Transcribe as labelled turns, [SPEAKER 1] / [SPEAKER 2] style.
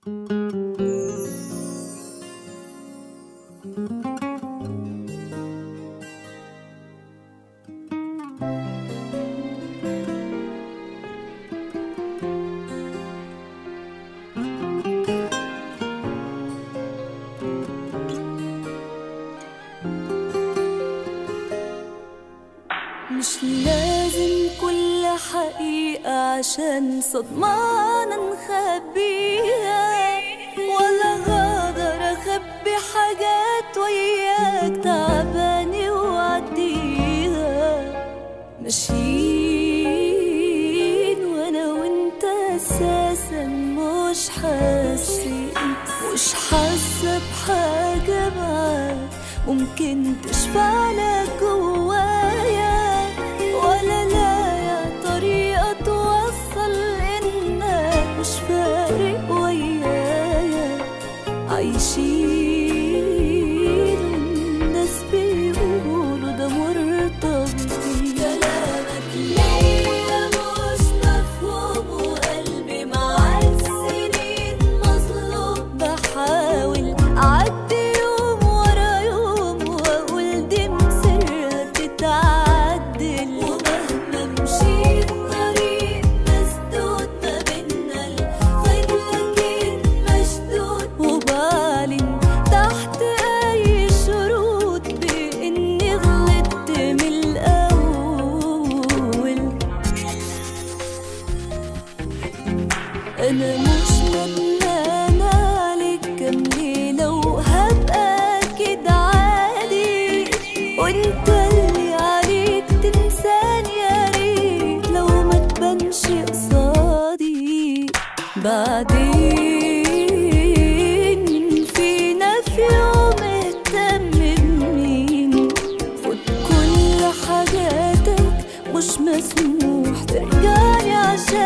[SPEAKER 1] مش لازم كل حقيقة عشان صدمانة نخبيها ولا غادر أخبي حاجات وياك تعباني وعديها ماشيين وأنا وأنت أساسا مش حاسين مش حاسة بحاجة معاك ممكن تشفع لك جوايا ولا لاقي طريقة توصل إنك مش فارق ويايا عايشين الناس بيقولوا ده مرتبط كلامك ليا مش مفهوم وقلبي مع السنين مظلوم بحاول أعدي يوم ورا يوم وأقول دي مصيرها تتعدل ومهما مشيت طريق مسدود ما بينا الخير أكيد مشدود وبعلن تحت أي شروط بإني غلطت من الأول انا مش ندمانة عليك كام ليلة وهبقى كده عادي وانت اللي عليك تنساني يا ريت لو ما تبانش قصادي بعدين فينا في يوم اهتم بمين خد كل حاجاتك مش مسموح ترجعني عشان